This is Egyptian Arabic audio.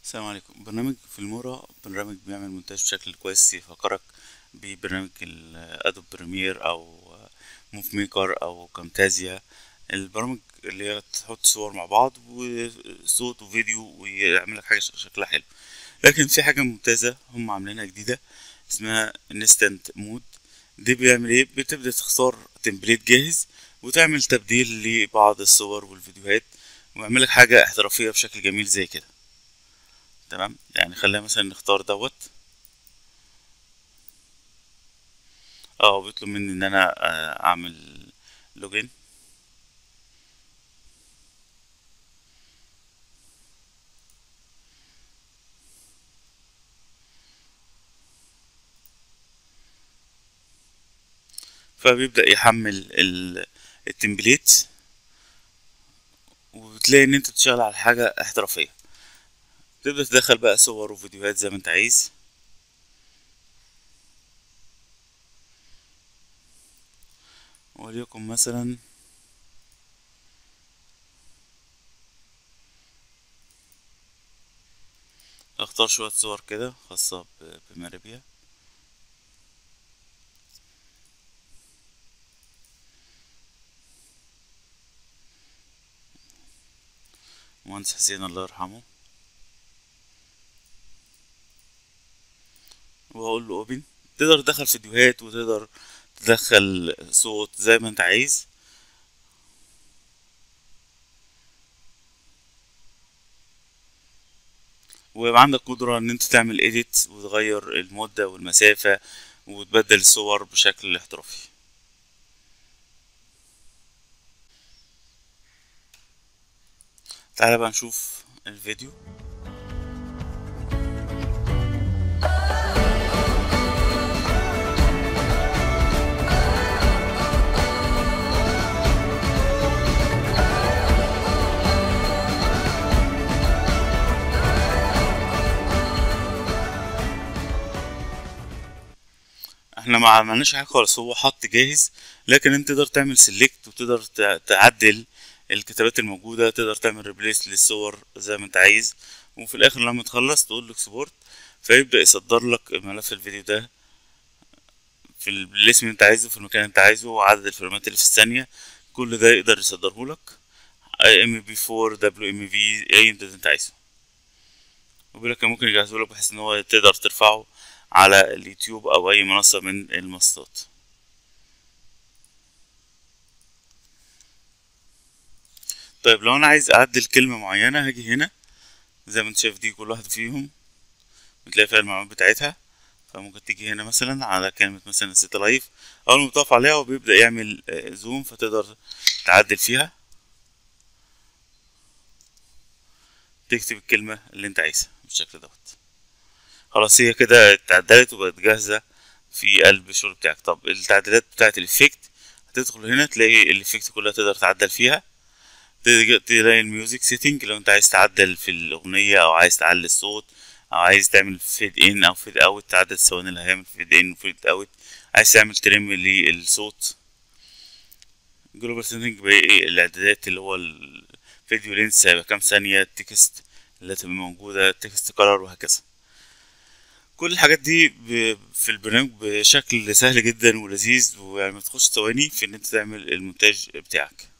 السلام عليكم برنامج فيلمورا برنامج بيعمل مونتاج بشكل كويس يفكرك ببرنامج الادوب بريمير او موف ميكر او كامتازيا البرامج اللي هي تحط صور مع بعض وصوت وفيديو ويعمل لك حاجه شكلها حلو لكن في حاجه ممتازه هم عاملينها جديده اسمها انستنت مود دي بيعمل ايه بتبدا تختار تمبليت جاهز وتعمل تبديل لبعض الصور والفيديوهات ويعمل لك حاجه احترافيه بشكل جميل زي كده تمام يعني خلينا مثلا نختار دوت اه بيطلب مني ان انا اعمل لوجين فبيبدأ يحمل التمبليت وبتلاقي ان انت بتشتغل على حاجة احترافية تبدأ تدخل بقى صور وفيديوهات زي ما انت عايز وليكن مثلا اختار شوية صور كده خاصة بماريبيا مهندس حسين الله يرحمه واقول له اوبن تقدر تدخل فيديوهات وتقدر تدخل صوت زي ما انت عايز ويبقى عندك قدرة ان انت تعمل اديت وتغير المدة والمسافة وتبدل الصور بشكل احترافي تعالى بقى نشوف الفيديو احنا ما عملناش حاجه خالص هو حط جاهز لكن انت تقدر تعمل سيلكت وتقدر تعدل الكتابات الموجوده تقدر تعمل ريبليس للصور زي ما انت عايز وفي الاخر لما تخلص تقول له اكسبورت فيبدا يصدر لك ملف الفيديو ده في الاسم اللي انت عايزه في المكان اللي انت عايزه وعدد الفريمات اللي في الثانيه كل ده يقدر يصدره لك اي ام بي 4 دبليو ام في اي انت انت عايزه وبيقول لك ممكن يجهزه لك بحيث ان هو تقدر ترفعه على اليوتيوب او اي منصة من المنصات طيب لو انا عايز اعدل كلمة معينة هاجي هنا زي ما انت شايف دي كل واحدة فيهم بتلاقي فيها المعلومات بتاعتها فممكن تيجي هنا مثلا على كلمة مثلا ست لايف اول ما تقف عليها وبيبدأ يعمل زوم فتقدر تعدل فيها تكتب الكلمة اللي انت عايزها بالشكل دوت خلاص هي كده اتعدلت وبقت جاهزة في قلب الشغل بتاعك طب التعديلات بتاعت الافكت هتدخل هنا تلاقي الافكت كلها تقدر تعدل فيها تلاقي الميوزك سيتنج لو انت عايز تعدل في الاغنية او عايز تعلي الصوت او عايز تعمل فيد ان او فيد اوت تعدل الثواني اللي هيعمل فيد ان وفيد اوت عايز تعمل تريم للصوت جلوبال سيتنج بايه الاعدادات اللي هو الفيديو لينس هيبقى كام ثانية التكست اللي هتبقى موجودة التكست كولر وهكذا كل الحاجات دي في البرنامج بشكل سهل جدا ولذيذ ويعني ما تخش ثواني في ان انت تعمل المونتاج بتاعك